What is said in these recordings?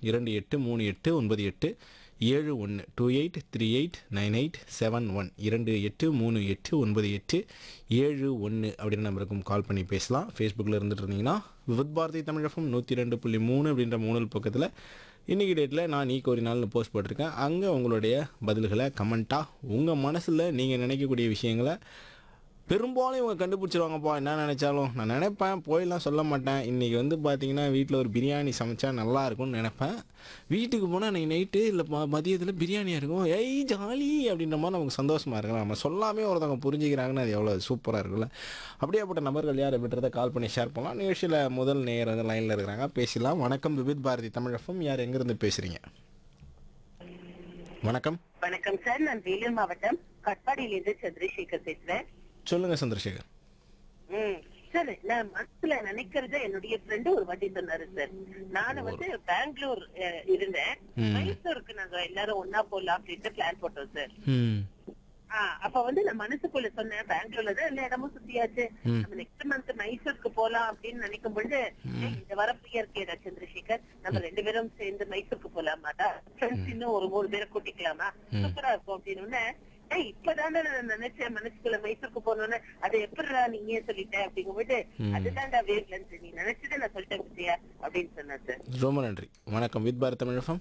இரண்டு எட்டு மூணு எட்டு ஒன்பது எட்டு ஏழு ஒன்று two eight three eight nine eight seven one இரண்டு எட்டு மூணு எட்டு ஒன்பது எட்டு ஏழு ஒன்று அப்படின்னு நம்பருக்கும் கால் பண்ணி பேசலாம் ஃபேஸ்புக்கில் இருந்துட்டு இருந்தீங்கன்னா வித் பாரதி தமிழகம் நூற்றி ரெண்டு புள்ளி மூணு அப்படின்ற மூணு பக்கத்தில் இன்றைக்கி டேட்டில் நான் நீ கோரினால்னு போஸ்ட் போட்டிருக்கேன் அங்கே உங்களுடைய பதில்களை கமெண்ட்டாக உங்கள் மனசில் நீங்கள் நினைக்கக்கூடிய விஷயங்களை பெரும்பாலும் இவங்க கண்டுபிடிச்சிருவாங்கப்பா என்ன நினச்சாலும் நான் நினைப்பேன் போயெல்லாம் சொல்ல மாட்டேன் இன்றைக்கி வந்து பார்த்தீங்கன்னா வீட்டில் ஒரு பிரியாணி சமைச்சா நல்லா இருக்கும்னு நினைப்பேன் வீட்டுக்கு போனால் அன்றைக்கி நைட்டு இல்லை ம மதியத்தில் பிரியாணியாக இருக்கும் ஏய் ஜாலி அப்படின்ற மாதிரி நமக்கு சந்தோஷமாக இருக்கலாம் நம்ம சொல்லாமே ஒருத்தவங்க புரிஞ்சுக்கிறாங்கன்னு அது எவ்வளோ சூப்பராக இருக்குல்ல அப்படியேப்பட்ட நபர்கள் யார் அப்படின்றத கால் பண்ணி ஷேர் பண்ணலாம் நிகழ்ச்சியில் முதல் நேர் வந்து லைனில் இருக்கிறாங்க பேசலாம் வணக்கம் விபித் பாரதி தமிழகம் யார் எங்கேருந்து பேசுகிறீங்க வணக்கம் வணக்கம் சார் நான் வேலூர் மாவட்டம் கட்பாடியிலிருந்து சந்திரசேகர் பேசுறேன் சொல்லுங்கள் சந்திரசேகர் ம் சார் நான் மனசுல நினைக்கிறத என்னுடைய ஃப்ரெண்டு ஒரு வாட்டி சொன்னாரு சார் நான் வந்து பெங்களூர் அஹ், இருந்தேன் ம். மைசூருக்கு நாங்க எல்லாரும் ஒன்னா போலாம் அப்படின்ட்டு பிளான் போட்டோம் சார் ம் ஆ, அப்ப வந்து நான் மனசுக்குள்ள சொன்னேன் பெங்களூர்ல தான் எல்லா இடமும் சுத்தியாச்சு ம். நம்ம நெக்ஸ்ட் மந்த் மைசூருக்கு போலாம் அப்படின்னு நினைக்கும் பொழுது ஏய், இந்த வர ஃப்ரீயா இருக்கேடா சந்திரசேகர் நம்ம ரெண்டு பேரும் சேர்ந்து மைசூருக்கு போலாமாடா ஃப்ரெண்ட்ஸ் இன்னும் ஒரு மூணு பேரை கூட்டிக்கலாமா சூப்பரா இருக்கும் அப்படின்னு உடனே, ஏய் இப்பதானே நான் நினைச்சேன் மனசுக்குள்ள மைசூருக்கு போகணும்னு அதை எப்படிடா நீங்க சொல்லிட்ட அப்படிங்கும்போது அதுதான்டா வேவ்லன்ஸ் நீ நினைச்சதை நான் சொல்லிட்டேன் பத்தியா அப்படின்னு சொன்னேன் சார் ரொம்ப நன்றி வணக்கம் வித் பாரத் தமிழகம்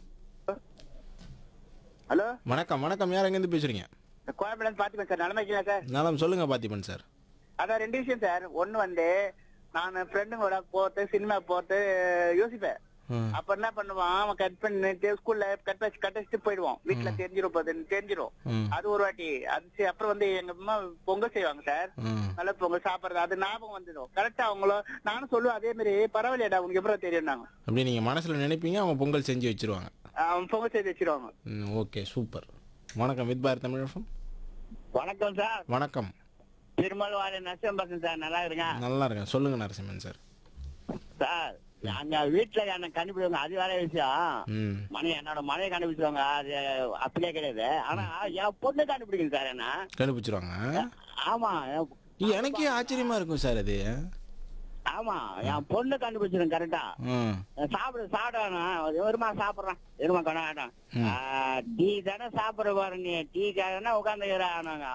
ஹலோ வணக்கம் வணக்கம் யார் எங்கேருந்து பேசுறீங்க கோயம்பேடு பாத்துப்பேன் சார் நிலைமை இருக்கீங்களா சார் நலம் சொல்லுங்க பார்த்திபன் சார் அதான் ரெண்டு விஷயம் சார் ஒண்ணு வந்து நான் ஃப்ரெண்டுங்களோட போறது சினிமா போறது யோசிப்பேன் ம். அப்ப என்ன பண்ணுவான் அவன் கட் பண்ணிட்டு ஸ்கூல்ல கட் வச்சு கட் வச்சுட்டு போயிடுவோம் வீட்டுல தெரிஞ்சிரும் போது தெரிஞ்சிரும் ம். அது ஒரு வாட்டி அது சரி, அப்புறம் வந்து எங்க அம்மா பொங்கல் செய்வாங்க சார் ம். நல்ல பொங்கல் சாப்பிடுறது அது ஞாபகம் வந்துடும் கரெக்டா அவங்களும் நானும் சொல்லுவேன் அதே மாதிரி பரவாயில்லையடா உனக்கு எப்பறம் தெரியும் நாங்க அப்படி நீங்கள் மனசில் நினைப்பீங்க அவங்க பொங்கல் செஞ்சு வச்சிருவாங்க அவன் பொங்கல் செய்து வச்சிருவாங்க ம், ஓகே சூப்பர் வணக்கம் வித் பாரத் தமிழகம் வணக்கம் சார் வணக்கம் திருமல் வாழ நஷ்டம் பசங்க சார் நல்லா இருங்க நல்லா இருக்கேன் சொல்லுங்க நரசிம்மன் சார் சார் அங்க வீட்டுல என்ன கண்டுபிடிவாங்க அது வேற விஷயம் ம் மனை என்னோட மனையை கண்டுபிடிச்சுவாங்க அது அப்படியே கிடையாது ஆனா என் பொண்ணு கண்டுபிடிக்கும் சார் என்ன கண்டுபிடிச்சிருவாங்க ஆமா என்- எனக்கே ஆச்சரியமா இருக்கும் சார் அது ஆமா என் பொண்ணு கண்டுபிடிச்சிடும் கரெக்டா ம் சாப்பிடு சாப்பிடணும் எருமா சாப்பிடுறான் எருமா கொண்டாட்டம் டீ தானே சாப்பிடுற பாரு நீ டீ காரனா உட்காந்துக்கிறாங்க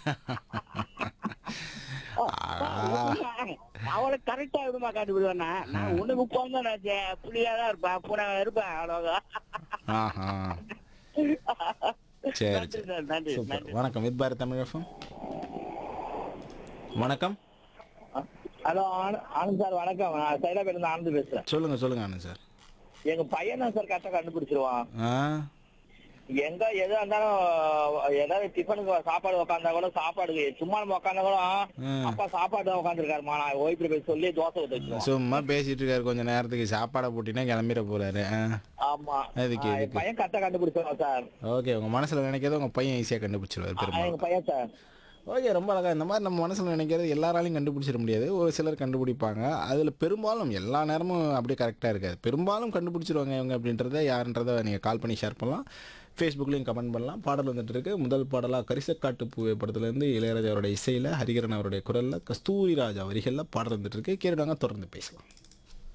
அவளை கரெக்டா விடுமா கண்டுபிடிவானா நான் உனக்கு போங்க புள்ளியாதான் இருப்பேன் பூனை இருப்பேன் அவ்வளோ ஆஹா சரி நன்றி சரி சார் நன்றி சூப்பர் நன்றி வணக்கம் வித் பாரத் தமிழகம் வணக்கம் ஹலோ ஆனந்த் சார் வணக்கம் நான் சைதாபேட்ல இருந்து ஆனந்த் பேசுறேன் சொல்லுங்க சொல்லுங்க ஆனந்த் சார் எங்க பையன் தான் சார் கரெக்டா கண்டுபிடிச்சிருவான் ஆ எங்க எதா இருந்தாலும் ஏதாவது டிஃபனுக்கு சாப்பாடு உக்காந்தா கூட சாப்பாடு சும்மா நம்ம உக்காந்தா கூட ம். அப்பா சாப்பாடு தான் உட்காந்துருக்காருமா நான் ஓய்வு போய் சொல்லி தோசை ஊத்த வச்சிருவோம் சும்மா பேசிட்டு இருக்காரு கொஞ்ச நேரத்துக்கு சாப்பாடை போட்டினா கிளம்பிட போறாரு ஆ. ஆமா அதுக்கு, ஆ, என் இதுக்கு. பையன் கரெக்டா கண்டுபிடிச்சிருவான் சார் ஓகே உங்க மனசுல நினைக்கிறத உங்க பையன் ஈஸியா கண்டுபிடிச்சிருவாரு ஆ, பெரும்பாலும் எங்க பையன் சார் ஓகே ரொம்ப அழகா இந்த மாதிரி நம்ம மனசுல நினைக்கிறது எல்லாராலையும் கண்டுபிடிச்சிட முடியாது ஒரு சிலர் கண்டுபிடிப்பாங்க அதுல பெரும்பாலும் எல்லா நேரமும் அப்படியே கரெக்டா இருக்காது பெரும்பாலும் கண்டுபிடிச்சிருவாங்க இவங்க அப்படின்றத யாருன்றதை நீங்க கால் பண்ணி ஷேர் பண்ணலாம் ஃபேஸ்புக்லேயும் கமெண்ட் பண்ணலாம் பாடல் வந்துட்டு இருக்கு முதல் பாடலாக கரிசக்காட்டு பூவை படத்துலேருந்து இளையராஜா அவருடைய இசையில் ஹரிகரன் அவருடைய குரலில் கஸ்தூரி ராஜா வரிகளில் பாடல் வந்துட்டு இருக்கு கேட்டுவாங்க தொடர்ந்து பேசலாம்